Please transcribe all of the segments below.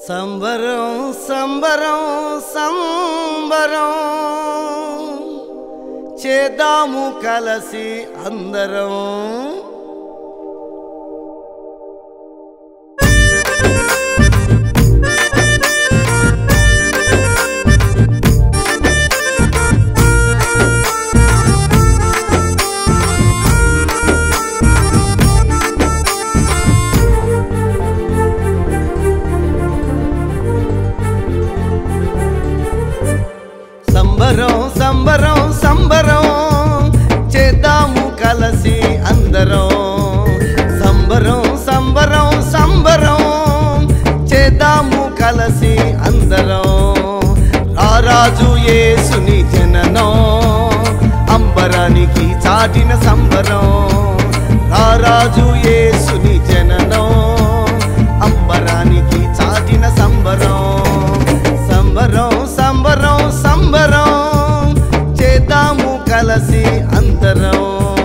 సంబరం సంబరం సంబరం చేద్దాము కలసి అందరం సంబరం సంబరం సంబరం చేద్దాము కలసి అందరం సంబరం సంబరం సంబరం చేద్దాము కలసి అందరం రారాజు యేసుని జననం అంబరానికి చాటిన సంబరం రారాజు యేసుని జననం అంబరానికి చాటిన సంబరం సంబరం సంబరం సంబరం చేద్దాము కలసి అందరం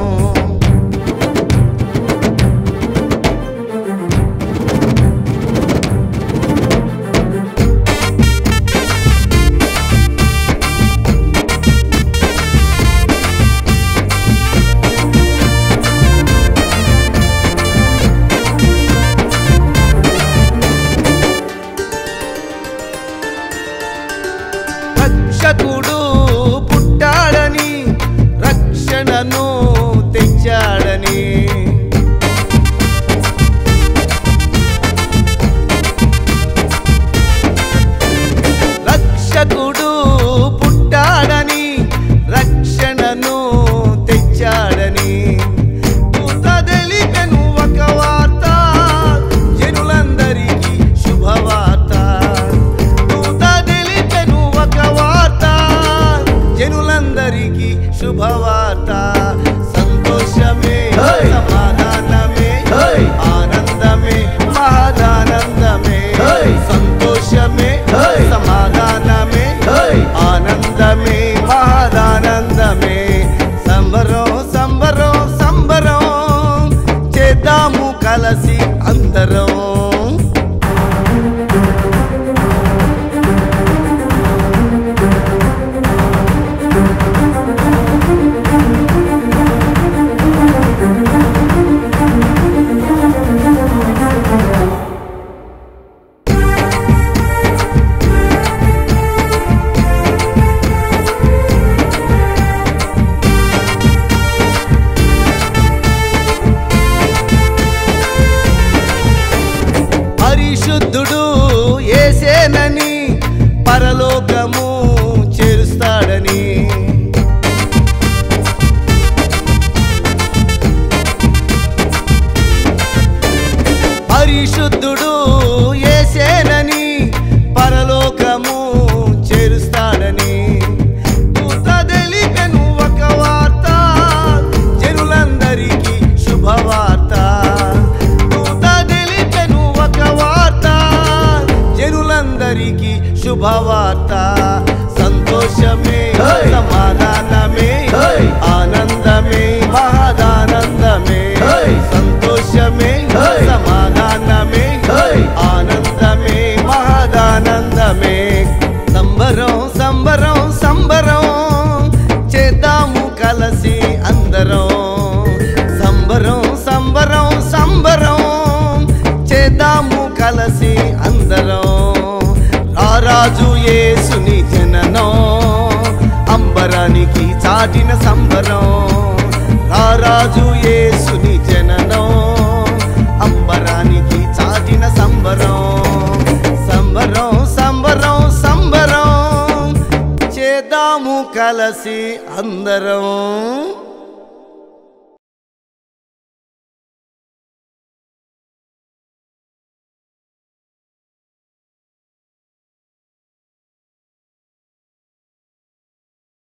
రక్షకుడు పుట్టాడని రక్షణను తెచ్చాడని రక్షకుడు పుట్టాడని రక్షణను తెచ్చాడని దూత తెలిపెను ఒక వార్త జనులందరికీ శుభవార్త దూత తెలిపెను ఒక వార్త జనులందరికీ శుభవార్త సంతోషమే Hey! సమాధానమే Hey! ఆనందమే మహదానందమే Hey! సంతోషమే Hey! సమాధానమే Hey! ఆనందమే మహదానందమే సంబరం సంబరం సంబరం చేద్దాము కలసి అందరం పరిశుద్ధుడు ఏసేనని పరలోకము చేరుస్తాడని పరిశుద్ధుడు ఏసేనని పరలోకము చేరుస్తాడని దూత తెలిపెను ఒక వార్త జనులందరికీ శుభవార్త దూత తెలిపెను ఒక వార్త జనులందరికీ శుభవార్త సంతోషమే Hey! సమాధానమే Hey! ఆనందమే మహదానందమే Hey! సంతోషమే Hey! సమాధానమే Hey! ఆనందమే మహదానందమే సంబరం సంబరం సంబరం చేద్దాము కలసి అందరం సంబరం సంబరం సంబరం చేద్దాము కలసి అందరం రారాజు యేసుని జననం అంబరానికి చాటిన సంబరం రారాజు యేసుని జననం అంబరానికి చాటిన సంబరం సంబరం సంబరం సంబరం చేద్దాము కలసి అందరం